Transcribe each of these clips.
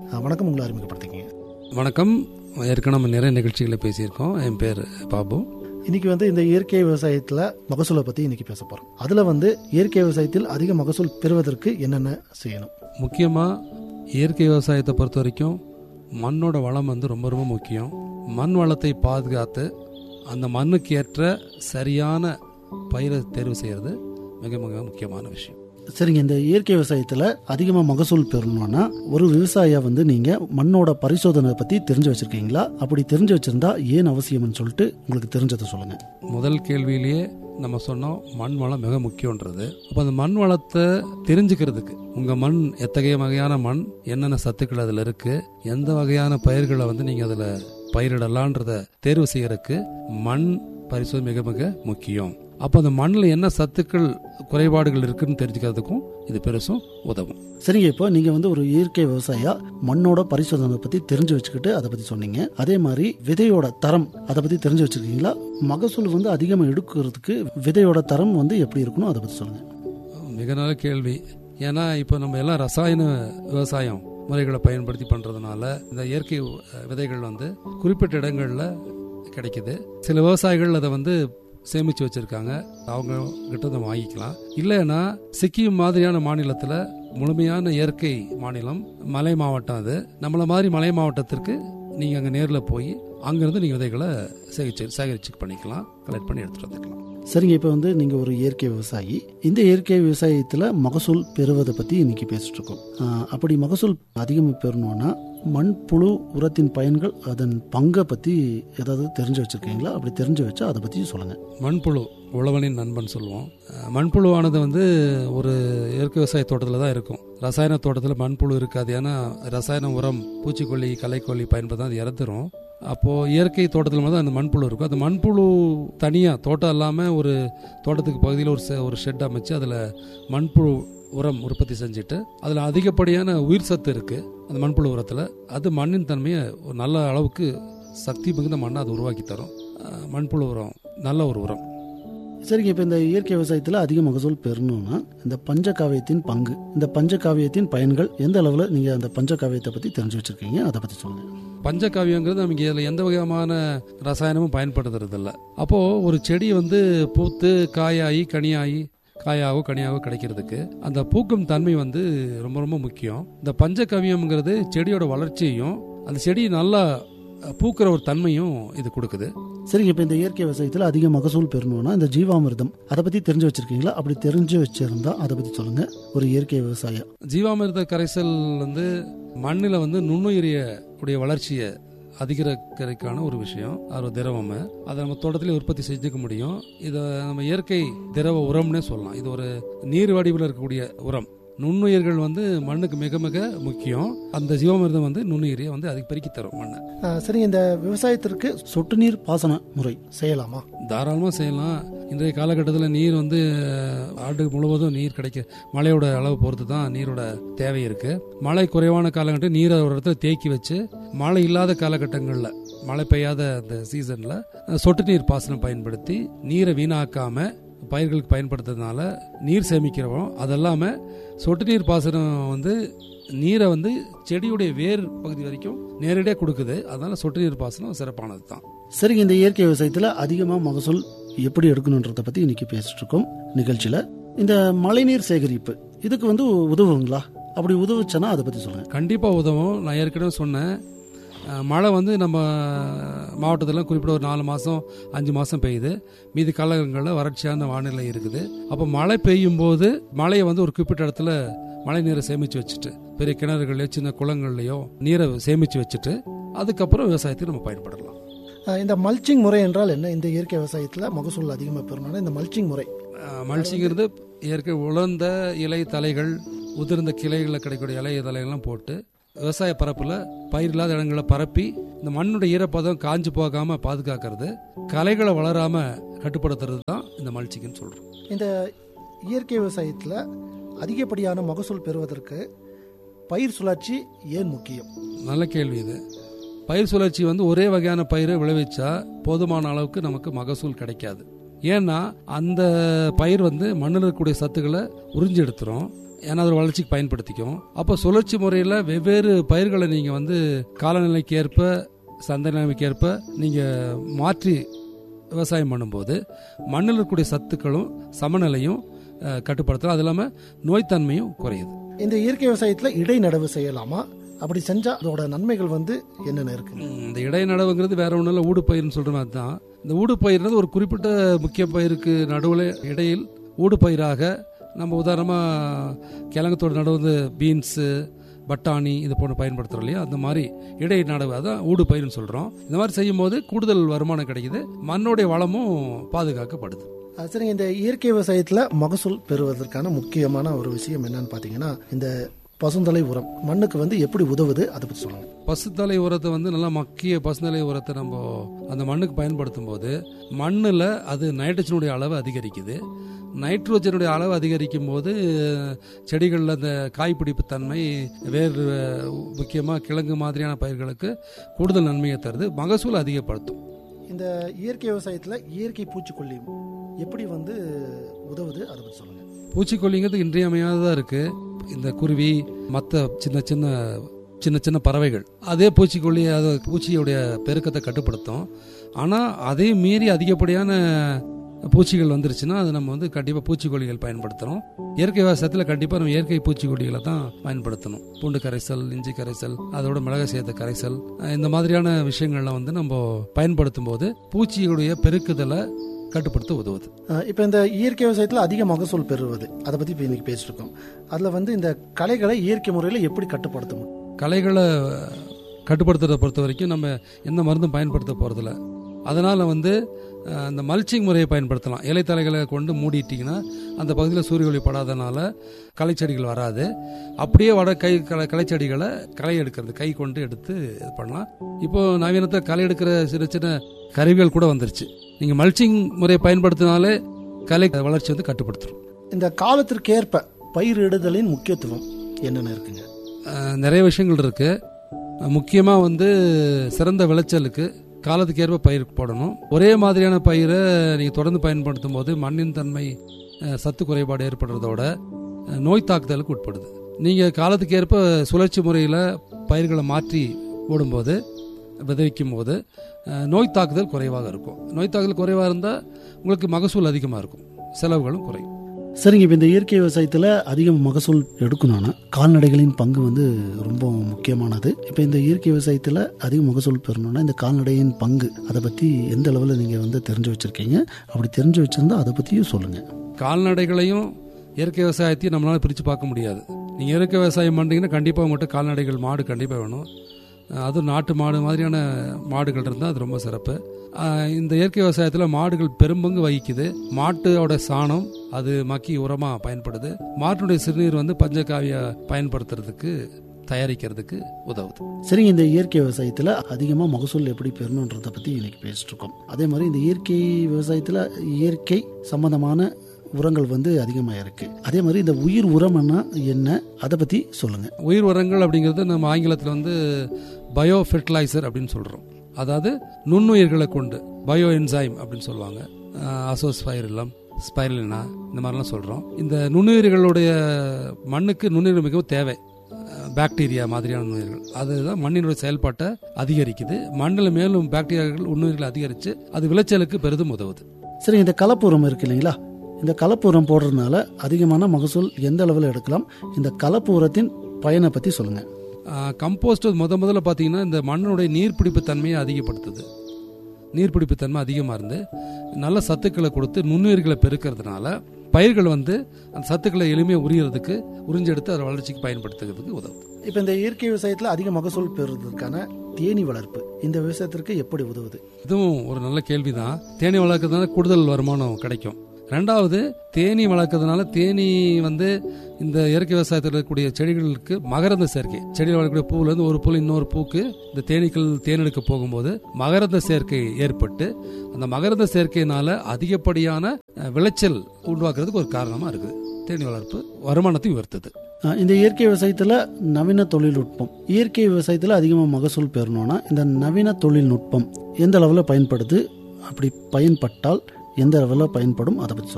அஹ், வணக்கம் உங்களை அறிமுகப்படுத்திக்கிங்க வணக்கம் ஏற்கனவே நம்ம நிறைய நிகழ்ச்சிகளை பேசியிருக்கோம் என் பேர் பாபு இன்னைக்கு வந்து இந்த இயற்கை விவசாயத்தில் மகசூலை பற்றி இன்னைக்கு பேச போகிறோம் அதில் வந்து இயற்கை விவசாயத்தில் அதிக மகசூல் பெறுவதற்கு என்னென்ன செய்யணும் முக்கியமாக இயற்கை விவசாயத்தை பொறுத்த வரைக்கும் மண்ணோட வளம் வந்து ரொம்ப ரொம்ப முக்கியம் மண் வளத்தை பாதுகாத்து அந்த மண்ணுக்கு ஏற்ற சரியான பயிரை தேர்வு செய்கிறது மிக மிக முக்கியமான விஷயம் சரிங்க இந்த இயற்கை விவசாயத்தில் அதிகமாக மகசூல் பெறணும்னா ஒரு விவசாயியா வந்து நீங்கள் மண்ணோட பரிசோதனை பற்றி தெரிஞ்சு வச்சிருக்கீங்களா அப்படி தெரிஞ்சு வச்சிருந்தா ஏன் அவசியம்னு சொல்லிட்டு உங்களுக்கு தெரிஞ்சதை சொல்லுங்கள் முதல் கேள்வியிலேயே நம்ம சொன்னோம் மண் வளம் மிக முக்கியன்றது அப்போ அந்த மண் வளத்தை தெரிஞ்சுக்கிறதுக்கு உங்கள் மண் எத்தகைய வகையான மண் என்னென்ன சத்துக்கள் அதில் இருக்கு எந்த வகையான பயிர்களை வந்து நீங்கள் அதில் பயிரிடலான்றத தேர்வு செய்யறதுக்கு மண் பரிசோதனை மிக மிக முக்கியம் அப்போ அந்த மண்ணில் என்ன சத்துக்கள் குறைபாடுகள் இருக்குன்னு தெரிஞ்சுக்கிறதுக்கும் இது பெருசும் உதவும் சரிங்க இப்போ நீங்கள் வந்து ஒரு இயற்கை விவசாயியா மண்ணோட பரிசோதனை பற்றி தெரிஞ்சு வச்சுக்கிட்டு அதை பற்றி சொன்னீங்க அதே மாதிரி விதையோட தரம் அதை பற்றி தெரிஞ்சு வச்சிருக்கீங்களா மகசூல் வந்து அதிகமாக எடுக்கிறதுக்கு விதையோட தரம் வந்து எப்படி இருக்கணும் அதை பற்றி சொல்லுங்கள் மிக நல்ல கேள்வி ஏன்னா இப்போ நம்ம எல்லாம் ரசாயன விவசாயம் முறைகளை பயன்படுத்தி பண்ணுறதுனால இந்த இயற்கை அஹ், விதைகள் வந்து குறிப்பிட்ட இடங்களில் கிடைக்குது சில விவசாயிகள் அதை வந்து சேமித்து வச்சுருக்காங்க அவங்க கிட்ட அதை வாங்கிக்கலாம் இல்லைன்னா சிக்கிம் மாதிரியான மாநிலத்தில் முழுமையான இயற்கை மாநிலம் மலை மாவட்டம் அது நம்மள மாதிரி மலை மாவட்டத்திற்கு நீங்கள் அங்கே நேரில் போய் அங்கேருந்து நீங்கள் விதைகளை சேகரிச்சு சேகரிச்சு பண்ணிக்கலாம் கலெக்ட் பண்ணி எடுத்துகிட்டு வந்துக்கலாம் சரிங்க இப்போ வந்து நீங்கள் ஒரு இயற்கை விவசாயி இந்த இயற்கை விவசாயத்தில் மகசூல் பெறுவதை பற்றி இன்னைக்கு பேசிட்டு இருக்கோம் ஆஹ், அப்படி மகசூல் அதிகமாக பெறணும்னா மண்புழு உரத்தின் பயன்கள் அதன் பங்கை பற்றி ஏதாவது தெரிஞ்சு வச்சிருக்கீங்களா அப்படி தெரிஞ்சு வச்சா அதை பற்றி சொல்லுங்கள் மண்புழு உழவனின் நண்பன் சொல்லுவோம் அஹ் மண்புழுவானது வந்து ஒரு இயற்கை விவசாய தோட்டத்தில் தான் இருக்கும் ரசாயன தோட்டத்தில் மண்புழு இருக்காது ஏன்னா ரசாயன உரம் பூச்சிக்கொல்லி களைக்கொல்லி பயன்படுத்தி அது இறந்துரும் அப்போது இயற்கை தோட்டத்தில் மட்டும் அந்த மண்புழு இருக்கும் அந்த மண்புழு தனியாக தோட்டம் இல்லாமல் ஒரு தோட்டத்துக்கு பகுதியில் ஒரு செ- ஒரு ஷெட் அமைச்சு அதில் மண்புழு உரம் உற்பத்தி செஞ்சுட்டு அதில் அதிகப்படியான உயிர் சத்து இருக்குது அந்த மண்புழு உரத்தில் அது மண்ணின் தன்மையை ஒரு நல்ல அளவுக்கு சக்தி மிகுந்த மண்ணை அது உருவாக்கி தரும் அஹ் மண்புழு உரம் நல்ல ஒரு உரம் சரிங்க இப்போ இந்த இயற்கை விவசாயத்தில் அதிக மகசூல் பெறணும்னா இந்த பஞ்சகாவியத்தின் பங்கு இந்த பஞ்சகாவியத்தின் பயன்கள் எந்த அளவில் நீங்கள் அந்த பஞ்சகாவியத்தை பற்றி தெரிஞ்சு வச்சிருக்கீங்க அதை பற்றி சொல்லுங்கள் பஞ்சகாவியங்கிறது நமக்கு இதில் எந்த விதமான ரசாயனமும் பயன்படுத்துறது இல்ல அப்போ ஒரு செடி வந்து பூத்து காயாகி கனியாகி காயாகவோ கனியாகவோ கிடைக்கிறதுக்கு அந்த பூக்கும் தன்மை வந்து ரொம்ப ரொம்ப முக்கியம் இந்த பஞ்சகவியம்ங்கிறது செடியோட வளர்ச்சியையும் அந்த செடி நல்லா அஹ், பூக்கிற ஒரு தன்மையும் இது கொடுக்குது சரிங்க இப்போ இந்த இயற்கை விவசாயத்தில் அதிக மகசூல் பெறணும்னா இந்த ஜீவாமிர்தம் அதை பற்றி தெரிஞ்சு வச்சிருக்கீங்களா அப்படி தெரிஞ்சு வச்சிருந்தா அதை பற்றி சொல்லுங்கள் ஒரு இயற்கை விவசாயம் ஜீவாமிர்த கரைசல் வந்து மண்ணில் வந்து நுண்ணுயிரிய உடைய வளர்ச்சியை அதிகரிக்கிறதுக்கான ஒரு விஷயம் அது ஒரு திரவம் அதை நம்ம தோட்டத்திலே உற்பத்தி செஞ்சுக்க முடியும் இதை நம்ம இயற்கை திரவ உரம்னே சொல்லலாம் இது ஒரு நீர் வடிவில் இருக்கக்கூடிய உரம் நுண்ணுயிர்கள் வந்து மண்ணுக்கு மிக மிக முக்கியம் அந்த ஜீவாமிர்தம் வந்து நுண்ணுயிரியை வந்து அதுக்கு பெருக்கி தரும் மண்ணை சரிங்க இந்த விவசாயத்திற்கு சொட்டு நீர் பாசன முறை செய்யலாமா தாராளமாக செய்யலாம் இன்றைய காலகட்டத்தில் நீர் வந்து அஹ், ஆண்டு முழுவதும் நீர் கிடைக்க மழையோட அளவு பொறுத்து தான் நீரோட தேவை இருக்கு மழை குறைவான காலகட்டம் நீரை ஒரு இடத்துல தேக்கி வச்சு மழை இல்லாத காலகட்டங்களில் மழை பெய்யாத அந்த சீசனில் சொட்டு நீர் பாசனம் பயன்படுத்தி நீரை வீணாக்காம பயிர்களுக்கு பயன்படுத்துறதுனால நீர் சேமிக்கிறோம் அது இல்லாமல் சொட்டு நீர் பாசனம் வந்து நீரை வந்து செடியுடைய வேர் பகுதி வரைக்கும் நேரடியாக கொடுக்குது அதனால சொட்டு நீர் பாசனம் சிறப்பானது தான் சரிங்க இந்த இயற்கை விவசாயத்தில் அதிகமாக மகசூல் எப்படி எடுக்கணுன்றதை பற்றி இன்னைக்கு பேசிட்டு இருக்கோம் நிகழ்ச்சியில் இந்த மழைநீர் சேகரிப்பு இதுக்கு வந்து உதவுங்களா அப்படி உதவுச்சுன்னா அதை பற்றி சொல்லுங்கள் கண்டிப்பாக உதவும் நான் ஏற்கனவே சொன்னேன் அஹ், மழை வந்து நம்ம மாவட்டத்தில் குறிப்பிட்ட ஒரு நாலு மாதம் அஞ்சு மாதம் பெய்யுது மீதி காலங்களில் வறட்சியான வானிலை இருக்குது அப்போ மழை பெய்யும் போது மழையை வந்து ஒரு குறிப்பிட்ட இடத்துல மழை நீரை சேமித்து வச்சுட்டு பெரிய கிணறுகள்லையோ சின்ன குளங்கள்லையோ நீரை சேமித்து வச்சுட்டு அதுக்கப்புறம் விவசாயத்துக்கு நம்ம பயன்படலாம் அஹ் இந்த மல்ச்சிங் முறை என்றால் என்ன இந்த இயற்கை விவசாயத்தில் மகசூல் அதிகமாக பெறணும்னா இந்த மல்ச்சிங் முறை அஹ், மல்ச்சிங்கிறது இயற்கை உலர்ந்த இலை தலைகள் உதிர்ந்த கிளைகளில் கிடைக்கக்கூடிய இலை தலைகள்லாம் போட்டு விவசாய பரப்பில் பயிர் இல்லாத இடங்களை பரப்பி இந்த மண்ணுடைய ஈரப்பதம் காஞ்சு போகாம பாதுகாக்கிறது களைகளை வளராம கட்டுப்படுத்துறது தான் இந்த மல்ச்சிங்னு சொல்றோம் இந்த இயற்கை விவசாயத்தில் அதிகப்படியான மகசூல் பெறுவதற்கு பயிர் சுழற்சி ஏன் முக்கியம் நல்ல கேள்வி இது பயிர் சுழற்சி வந்து ஒரே வகையான பயிரை விளைவிச்சா போதுமான அளவுக்கு நமக்கு மகசூல் கிடைக்காது ஏன்னா அந்த பயிர் வந்து மண்ணில் இருக்கக்கூடிய சத்துக்களை உறிஞ்சி எடுத்துரும் ஏன்னா அது வளர்ச்சிக்கு பயன்படுத்திக்கும் அப்போ சுழற்சி முறையில் வெவ்வேறு பயிர்களை நீங்கள் வந்து காலநிலைக்கு ஏற்ப சந்தை நிலைமைக்கு ஏற்ப நீங்கள் மாற்றி விவசாயம் பண்ணும்போது மண்ணில் இருக்கக்கூடிய சத்துக்களும் சமநிலையும் அஹ், கட்டுப்படுத்தலாம் அது இல்லாமல் நோய்த்தன்மையும் குறையுது இந்த இயற்கை விவசாயத்துல இடைநடவு செய்யலாமா அப்படி செஞ்சா அதோட நன்மைகள் வந்து என்னென்ன இருக்கு ம், இந்த இடைநடவுங்கிறது வேற ஒன்றும் இல்லை ஊடுபயிர்னு சொல்கிற மாதிரி தான் இந்த ஊடுபயிர்ன்றது ஒரு குறிப்பிட்ட முக்கிய பயிருக்கு நடுவில் இடையில் ஊடுபயிராக நம்ம உதாரணமாக கிழங்கத்தோட நடுவு வந்து பீன்ஸு பட்டாணி இது போன்று பயன்படுத்துகிறோம் இல்லையா அந்த மாதிரி இடை நடவு அதான் ஊடுபயிர்னு சொல்கிறோம் இந்த மாதிரி செய்யும்போது கூடுதல் வருமானம் கிடைக்குது மண்ணுடைய வளமும் பாதுகாக்கப்படுது அஹ் சரிங்க இந்த இயற்கை விவசாயத்துல மகசூல் பெறுவதற்கான முக்கியமான ஒரு விஷயம் என்னன்னு பாத்தீங்கன்னா இந்த பசுந்தலை உரம் மண்ணுக்கு வந்து எப்படி உதவுது அதை பத்தி சொல்லுங்க பசுத்தலை உரத்தை வந்து நல்லா மக்கிய பசுத்தலை உரத்தை நம்ம அந்த மண்ணுக்கு பயன்படுத்தும் போது மண்ணில் அது நைட்ரஜனுடைய அளவு அதிகரிக்குது நைட்ரோஜனுடைய அளவு அதிகரிக்கும் போது செடிகளில் அந்த காய்பிடிப்பு தன்மை வேறு முக்கியமாக கிழங்கு மாதிரியான பயிர்களுக்கு கூடுதல் நன்மையை தருது மகசூல் அதிகப்படுத்தும் இந்த இயற்கை விவசாயத்துல இயற்கை பூச்சிக்கொல்லி எப்படி வந்து உதவுது அதை பத்தி சொல்லுங்க பூச்சிக்கொல்லிங்கிறது இன்றியமையாததாக இருக்கு இந்த குருவி மற்ற சின்ன சின்ன சின்ன சின்ன பறவைகள் அதே பூச்சிக்கொல்லி அது பூச்சியுடைய பெருக்கத்தை கட்டுப்படுத்தும் ஆனால் அதே மீறி அதிகப்படியான பூச்சிகள் வந்துருச்சுன்னா அது நம்ம வந்து கண்டிப்பாக பூச்சிக்கொல்லிகள் பயன்படுத்துகிறோம் இயற்கை விவசாயத்தில் கண்டிப்பாக நம்ம இயற்கை பூச்சிக்கொல்லிகளை தான் பயன்படுத்தணும் பூண்டு கரைசல் இஞ்சி கரைசல் அதோட மிளகா சேர்த்த கரைசல் அஹ் இந்த மாதிரியான விஷயங்கள்லாம் வந்து நம்ம பயன்படுத்தும் போது பூச்சியுடைய பெருக்குதலை கட்டுப்படுத்த உதவுது அஹ் இப்ப இந்த இயற்கை விவசாயத்துல அதிக மகசூல் பெறுவது அதை பத்தி இப்ப இன்னைக்கு பேசிட்டு இருக்கோம் அதுல வந்து இந்த களைகளை இயற்கை முறையில எப்படி கட்டுப்படுத்த முடியும் களைகளை கட்டுப்படுத்துறதை பொறுத்த வரைக்கும் நம்ம எந்த மருந்தும் பயன்படுத்த போகிறதில்ல அதனால் வந்து அஹ், அந்த மல்ச்சிங் முறையை பயன்படுத்தலாம் இலைத்தலைகளை கொண்டு மூடிட்டிங்கன்னா அந்த பகுதியில் சூரிய ஒளி படாதனால களைச்செடிகள் வராது அப்படியே வட கை களை களைச்செடிகளை களை எடுக்கிறது கை கொண்டு எடுத்து இது பண்ணலாம் இப்போ நவீனத்தை களை எடுக்கிற சின்ன சின்ன கருவிகள் கூட வந்துருச்சு நீங்கள் மல்ச்சிங் முறையை பயன்படுத்தினாலே களை வளர்ச்சி வந்து கட்டுப்படுத்துரும் இந்த காலத்திற்கேற்ப பயிரிடுதலின் முக்கியத்துவம் என்னென்ன இருக்குங்க அஹ் நிறைய விஷயங்கள் இருக்கு முக்கியமாக வந்து சிறந்த விளைச்சலுக்கு காலத்துக்கு ஏற்ப பயிர் போடணும் ஒரே மாதிரியான பயிரை நீங்கள் தொடர்ந்து பயன்படுத்தும் போது மண்ணின் தன்மை அஹ், சத்து குறைபாடு ஏற்படுறதோட அஹ், நோய் தாக்குதலுக்கு உட்படுது நீங்கள் காலத்துக்கு ஏற்ப சுழற்சி முறையில் பயிர்களை மாற்றி போடும்போது விதைக்கும் போது அஹ், நோய் தாக்குதல் குறைவாக இருக்கும் நோய் தாக்குதல் குறைவாக இருந்தால் உங்களுக்கு மகசூல் அதிகமாக இருக்கும் செலவுகளும் குறையும் சரிங்க இப்போ இந்த இயற்கை விவசாயத்தில் அதிக மகசூல் எடுக்கணும்னா கால்நடைகளின் பங்கு வந்து ரொம்ப முக்கியமானது இப்போ இந்த இயற்கை விவசாயத்தில் அதிக மகசூல் பெறணும்னா இந்த கால்நடையின் பங்கு அதை பற்றி எந்த அளவில் நீங்கள் வந்து தெரிஞ்சு வச்சுருக்கீங்க அப்படி தெரிஞ்சு வச்சுருந்தா அதை பற்றியும் சொல்லுங்கள் கால்நடைகளையும் இயற்கை விவசாயத்தையும் நம்மளால பிரித்து பார்க்க முடியாது நீங்கள் இயற்கை விவசாயம் பண்ணுறீங்கன்னா கண்டிப்பாக உங்கள்கிட்ட கால்நடைகள் மாடு கண்டிப்பாக வேணும் அஹ் அதுவும் நாட்டு மாடு மாதிரியான மாடுகள் இருந்தால் அது ரொம்ப சிறப்பு அஹ் இந்த இயற்கை விவசாயத்தில் மாடுகள் பெரும்பங்கு வகிக்குது மாட்டோட சாணம் அது மக்கி உரமாக பயன்படுது மாட்டினுடைய சிறுநீர் வந்து பஞ்சகாவிய பயன்படுத்துறதுக்கு தயாரிக்கிறதுக்கு உதவுது சரிங்க இந்த இயற்கை விவசாயத்தில் அதிகமாக மகசூல் எப்படி பெறணுன்றதை பற்றி இன்னைக்கு பேசிட்டு இருக்கோம் அதே மாதிரி இந்த இயற்கை விவசாயத்தில் இயற்கை சம்பந்தமான உரங்கள் வந்து அதிகமாக இருக்கு அதே மாதிரி இந்த உயிர் உரம்னா என்ன அதை பற்றி சொல்லுங்கள் உயிர் உரங்கள் அப்படிங்கிறது நம்ம ஆங்கிலத்தில் வந்து பயோ ஃபெர்டிலைசர் அப்படின்னு சொல்கிறோம் அதாவது நுண்ணுயிர்களை கொண்டு பயோ என்சைம் அப்படின்னு சொல்லுவாங்க அசோஸ்பைரிலம் ஸ்பைரலினா இந்த மாதிரிலாம் சொல்கிறோம் இந்த நுண்ணுயிர்களுடைய மண்ணுக்கு நுண்ணுயிர் மிகவும் தேவை பாக்டீரியா மாதிரியான நுண்ணுயிர்கள் அதுதான் மண்ணினுடைய செயல்பாட்டை அதிகரிக்குது மண்ணில் மேலும் பாக்டீரியாக்கள் நுண்ணுயிர்கள் அதிகரித்து அது விளைச்சலுக்கு பெரிதும் உதவுது சரி இந்த கலப்பு உரம் இருக்கு இல்லைங்களா இந்த கலப்பு உரம் போடுறதுனால அதிகமான மகசூல் எந்த அளவில் எடுக்கலாம் இந்த கலப்பு உரத்தின் பயனை பற்றி சொல்லுங்கள் கம்போஸ்ட் முத முதல்ல பார்த்தீங்கன்னா இந்த மண்ணுடைய நீர்பிடிப்பு தன்மையை அதிகப்படுத்துது நீர்பிடிப்பு தன்மை அதிகமாக இருந்து நல்ல சத்துக்களை கொடுத்து நுண்ணுயிர்களை பெருக்கிறதுனால பயிர்கள் வந்து அந்த சத்துக்களை எளிமையாக உரியறதுக்கு உறிஞ்செடுத்து அதை வளர்ச்சிக்கு பயன்படுத்துறதுக்கு உதவுது இப்ப இந்த இயற்கை விவசாயத்துல அதிக மகசூல் பெறுவதற்கான தேனி வளர்ப்பு இந்த விவசாயத்திற்கு எப்படி உதவுது இதுவும் ஒரு நல்ல கேள்விதான் தேனி வளர்க்கறதுனால கூடுதல் வருமானம் கிடைக்கும் ரெண்டாவது தேனி வளர்க்கறதுனால தேனி வந்து இந்த இயற்கை விவசாயத்தில் இருக்கக்கூடிய செடிகளுக்கு மகரந்த சேர்க்கை செடியில் வளர்க்கக்கூடிய பூவுல இருந்து ஒரு பூ இன்னொரு பூக்கு இந்த தேனீக்கள் தேனெடுக்க போகும்போது மகரந்த சேர்க்கை ஏற்பட்டு அந்த மகரந்த சேர்க்கையினால அதிகப்படியான அஹ், விளைச்சல் உருவாக்குறதுக்கு ஒரு காரணமா இருக்குது தேனி வளர்ப்பு வருமானத்தையும் உயர்த்துது அஹ் இந்த இயற்கை விவசாயத்தில் நவீன தொழில்நுட்பம் இயற்கை விவசாயத்தில் அதிகமாக மகசூல் பெறணும்னா இந்த நவீன தொழில்நுட்பம் எந்த அளவில் பயன்படுது அப்படி பயன்பட்டால் எந்த அளவில் பயன்படும் அதை பற்றி சொல்லுங்கள்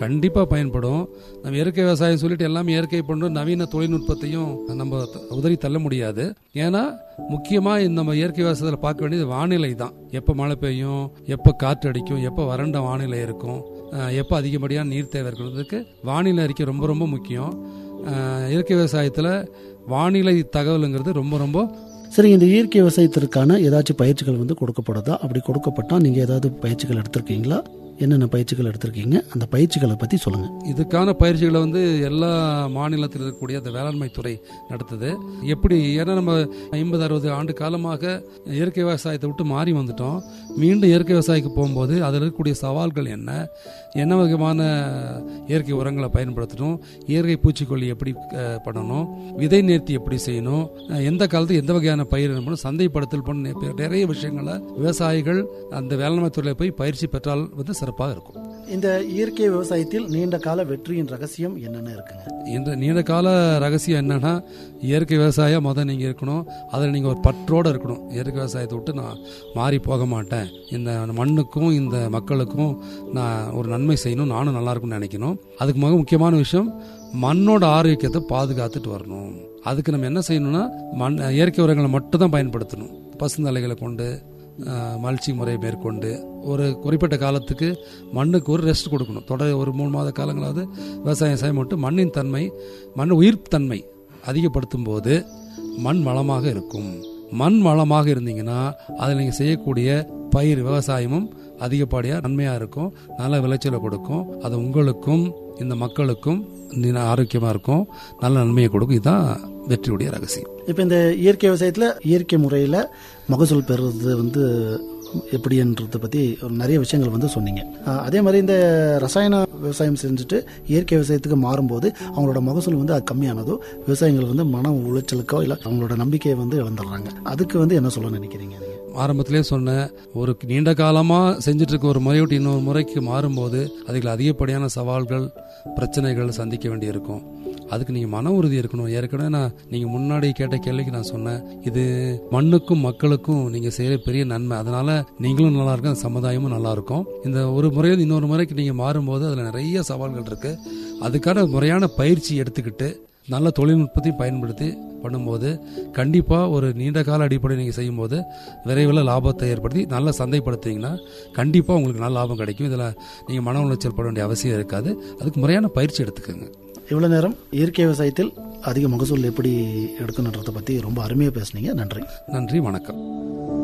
கண்டிப்பாக பயன்படும் நம்ம இயற்கை விவசாயம் சொல்லிட்டு எல்லாமே இயற்கை பண்ணுறோம் நவீன தொழில்நுட்பத்தையும் நம்ம த- உதறி தள்ள முடியாது ஏன்னா முக்கியமாக இந்த நம்ம இயற்கை விவசாயத்தில் பார்க்க வேண்டியது வானிலை தான் எப்போ மழை பெய்யும் எப்போ காற்று அடிக்கும் எப்போ வறண்ட வானிலை இருக்கும் அஹ், எப்போ அதிகப்படியான நீர் தேவை இருக்கிறதுக்கு வானிலை அறிக்கை ரொம்ப ரொம்ப முக்கியம் அஹ், இயற்கை விவசாயத்தில் வானிலை தகவலுங்கிறது ரொம்ப ரொம்ப சரி இந்த இயற்கை விவசாயத்திற்கான ஏதாச்சும் பயிற்சிகள் வந்து கொடுக்கப்படுதா அப்படி கொடுக்கப்பட்டா நீங்க ஏதாவது பயிற்சிகள் எடுத்திருக்கீங்களா என்னென்ன பயிற்சிகள் எடுத்திருக்கீங்க அந்த பயிற்சிகளை பத்தி சொல்லுங்க இதுக்கான பயிற்சிகளை வந்து எல்லா மாநிலத்தில் இருக்கக்கூடிய அந்த வேளாண்மை துறை நடத்துது எப்படி ஏன்னா நம்ம ஐம்பது அறுபது ஆண்டு காலமாக இயற்கை விவசாயத்தை விட்டு மாறி வந்துட்டோம் மீண்டும் இயற்கை விவசாயத்துக்கு போகும்போது அதில் இருக்கக்கூடிய சவால்கள் என்ன என்ன வகையான இயற்கை உரங்களை பயன்படுத்தணும் இயற்கை பூச்சிக்கொல்லி எப்படி அஹ், பண்ணணும் விதை நேர்த்தி எப்படி செய்யணும் அஹ், எந்த காலத்துக்கு எந்த வகையான பயிர் பண்ணணும் சந்தைப்படுத்தல் பண்ண நிறைய விஷயங்களை விவசாயிகள் அந்த வேளாண்மை துறையில் போய் பயிற்சி பெற்றால் வந்து சிறப்பாக இருக்கும் இந்த இயற்கை விவசாயத்தில் நீண்ட கால வெற்றியின் ரகசியம் என்னென்ன இருக்குங்க இந்த நீண்ட கால ரகசியம் என்னன்னா இயற்கை விவசாயம் முதல் நீங்கள் இருக்கணும் அதில் நீங்கள் ஒரு பற்றோடு இருக்கணும் இயற்கை விவசாயத்தை விட்டு நான் மாறி போக மாட்டேன் இந்த மண்ணுக்கும் இந்த மக்களுக்கும் நான் ஒரு நன்மை செய்யணும் நானும் நல்லா இருக்கும்னு நினைக்கணும் அதுக்கு மிக முக்கியமான விஷயம் மண்ணோட ஆரோக்கியத்தை பாதுகாத்துட்டு வரணும் அதுக்கு நம்ம என்ன செய்யணும்னா மண் இயற்கை உரங்களை மட்டும் தான் பயன்படுத்தணும் பசுந்தலைகளை கொண்டு மல்ச்சி முறையை மேற்கொண்டு ஒரு குறிப்பிட்ட காலத்துக்கு மண்ணுக்கு ஒரு ரெஸ்ட் கொடுக்கணும் தொடர் ஒரு மூணு மாத காலங்களாவது விவசாயம் செய்ய மட்டும் மண்ணின் தன்மை மண் உயிர் தன்மை அதிகப்படுத்தும் போது மண் வளமாக இருக்கும் மண் வளமாக இருந்தீங்கன்னா அதில் நீங்கள் செய்யக்கூடிய பயிர் விவசாயமும் அதிகப்படியாக நன்மையாக இருக்கும் நல்ல விளைச்சலை கொடுக்கும் அது உங்களுக்கும் இந்த மக்களுக்கும் நீ- ஆரோக்கியமா இருக்கும் நல்ல நன்மையை கொடுக்கும் இதுதான் வெற்றியுடைய ரகசியம் இப்போ இந்த இயற்கை விவசாயத்தில் இயற்கை முறையில் மகசூல் பெறுறது வந்து எப்படின்றத பற்றி ஒரு நிறைய விஷயங்கள் வந்து சொன்னீங்க ஆஹ் அதே மாதிரி இந்த ரசாயன விவசாயம் செஞ்சுட்டு இயற்கை விவசாயத்துக்கு மாறும்போது அவங்களோட மகசூல் வந்து அது கம்மியானதோ விவசாயிகள் வந்து மன உளைச்சலுக்கோ இல்லை அவங்களோட நம்பிக்கையை வந்து இழந்துடுறாங்க அதுக்கு வந்து என்ன சொல்ல நினைக்கிறீங்க நீங்க ஆரம்பத்திலே சொன்னேன் ஒரு நீண்ட காலமாக செஞ்சுட்டு இருக்க ஒரு முறையை விட்டு இன்னொரு முறைக்கு மாறும்போது அதில் அதிகப்படியான சவால்கள் பிரச்சனைகள் சந்திக்க வேண்டியிருக்கும் அதுக்கு நீங்கள் மன உறுதி இருக்கணும் ஏற்கனவே நான் நீங்கள் முன்னாடி கேட்ட கேள்விக்கு நான் சொன்னேன் இது மண்ணுக்கும் மக்களுக்கும் நீங்கள் செய்கிற பெரிய நன்மை அதனால நீங்களும் நல்லா இருக்கும் அந்த சமுதாயமும் நல்லா இருக்கும் இந்த ஒரு முறையில் இன்னொரு முறைக்கு நீங்கள் மாறும்போது அதில் நிறைய சவால்கள் இருக்கு அதுக்கான முறையான பயிற்சி எடுத்துக்கிட்டு நல்ல தொழில்நுட்பத்தையும் பயன்படுத்தி பண்ணும்போது கண்டிப்பாக ஒரு நீண்ட கால அடிப்படையில் நீங்கள் செய்யும்போது விரைவில் லாபத்தை ஏற்படுத்தி நல்லா சந்தைப்படுத்துனீங்கன்னா கண்டிப்பாக உங்களுக்கு நல்ல லாபம் கிடைக்கும் இதில் நீங்கள் மன உளைச்சல் பட வேண்டிய அவசியம் இருக்காது அதுக்கு முறையான பயிற்சி எடுத்துக்கோங்க இவ்வளோ நேரம் இயற்கை விவசாயத்தில் அதிக மகசூல் எப்படி எடுக்கணுன்றதை பற்றி ரொம்ப அருமையாக பேசுனீங்க நன்றி நன்றி வணக்கம்